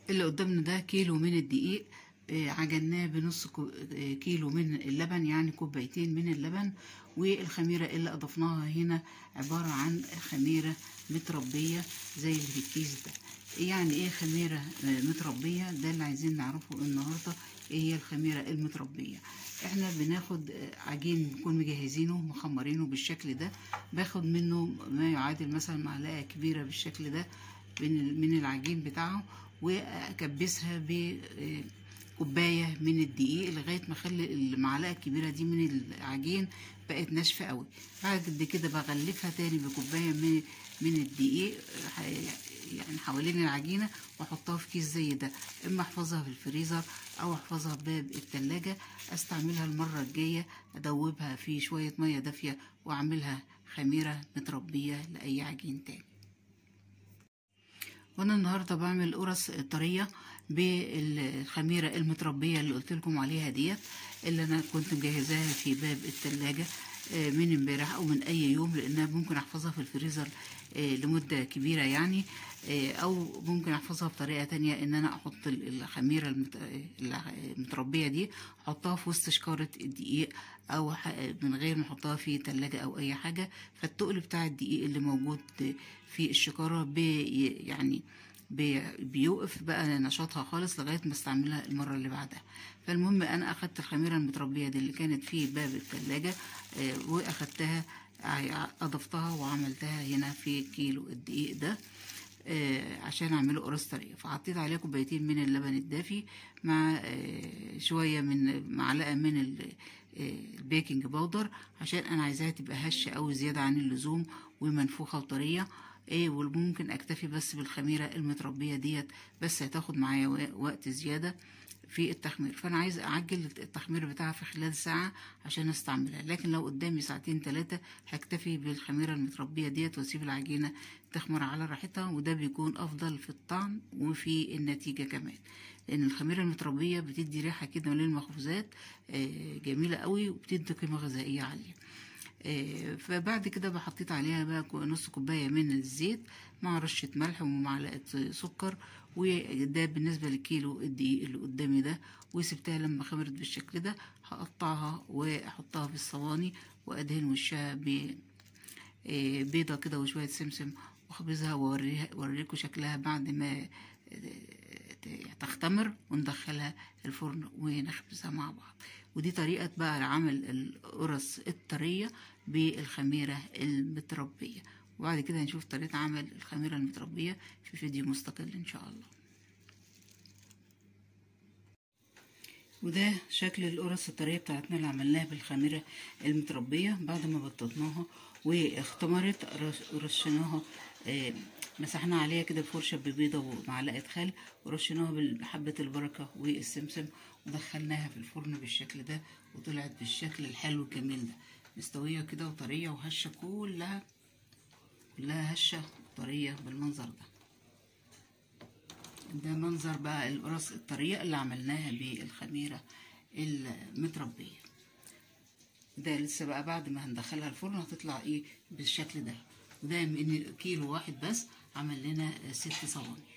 اللي قدامنا ده كيلو من الدقيق آه، عجناه بنص كو- آه، كيلو من اللبن يعني كوبايتين من اللبن والخميرة اللي أضفناها هنا عبارة عن خميرة متربية زي اللي في الكيس ده يعني ايه خميرة آه، متربية ده اللي عايزين نعرفه النهاردة ايه هي الخميرة المتربية احنا بناخد آه، عجين نكون مجهزينه مخمرينه بالشكل ده باخد منه ما يعادل مثلا معلقة كبيرة بالشكل ده من من العجين بتاعه واكبسها بكوبايه من الدقيق لغايه ما اخلي المعلقه الكبيره دي من العجين بقت ناشفه قوي بعد كده بغلفها تاني بكوبايه من من الدقيق ح- يعني حوالين العجينه واحطها في كيس زي ده اما احفظها في الفريزر او احفظها بباب التلاجة استعملها المره الجايه ادوبها في شويه ميه دافيه واعملها خميره متربيه لاي عجين تاني وانا النهارده بعمل قرص طريه بالخميره المتربيه اللي قلت لكم عليها ديت اللي انا كنت مجهزاها في باب التلاجة آه، من امبارح او من اي يوم لانها ممكن احفظها في الفريزر آه، لمده كبيره يعني آه، او ممكن احفظها بطريقه تانية ان انا احط ال- الخميره المت- آه، المتربيه دي احطها في وسط شكاره الدقيق او ح- من غير ما احطها في تلاجة او اي حاجه فالتقل بتاع الدقيق اللي موجود في الشكاره بي يعني بي بيوقف بقى نشاطها خالص لغايه ما استعملها المره اللي بعدها فالمهم انا اخدت الخميره المتربيه دي اللي كانت في باب الثلاجه واخدتها ع- اضفتها وعملتها هنا في كيلو الدقيق ده آه، عشان اعمله قرص طريه فحطيت عليه كوبايتين من اللبن الدافي مع آه، شويه من معلقه من ال- آه، البيكنج باودر عشان انا عايزاها تبقى هشه قوي زياده عن اللزوم ومنفوخه وطريه ايه وممكن اكتفي بس بالخميره المتربيه ديت بس هتاخد معايا وا- وقت زياده في التخمير فانا عايز اعجل التخمير بتاعها في خلال ساعه عشان استعملها لكن لو قدامي ساعتين ثلاثه هكتفي بالخميره المتربيه ديت واسيب العجينه تخمر على راحتها وده بيكون افضل في الطعم وفي النتيجه كمان لان الخميره المتربيه بتدي ريحه كده للمخبوزات آه، جميله قوي وبتدي قيمه غذائيه عاليه آه، فبعد كده بحطيت عليها بقى كو- نص كوباية من الزيت مع رشة ملح ومعلقة سكر وده بالنسبة للكيلو الدقيق اللي قدامي ده وسبتها لما خمرت بالشكل ده هقطعها واحطها في الصواني وادهن وشها ب آه، بيضة كده وشوية سمسم واخبزها واوريها اوريكم شكلها بعد ما آه، تختمر وندخلها الفرن ونخبزها مع بعض ودي طريقة بقى عمل القرص الطرية بالخميرة المتربية وبعد كده هنشوف طريقة عمل الخميرة المتربية في فيديو مستقل إن شاء الله وده شكل القرص الطرية بتاعتنا اللي عملناها بالخميرة المتربية بعد ما بططناها واختمرت رش- رشيناها آه، مسحنا عليها كده فرشة ببيضة ومعلقة خل ورشيناها بحبة البركة والسمسم ودخلناها في الفرن بالشكل ده وطلعت بالشكل الحلو الجميل ده مستوية كده وطرية وهشة كلها كلها هشة وطرية بالمنظر ده ده منظر بقى القرص الطرية اللي عملناها بالخميرة المتربية ده لسه بقى بعد ما هندخلها الفرن هتطلع ايه بالشكل ده وده من كيلو واحد بس عمل لنا ست صواني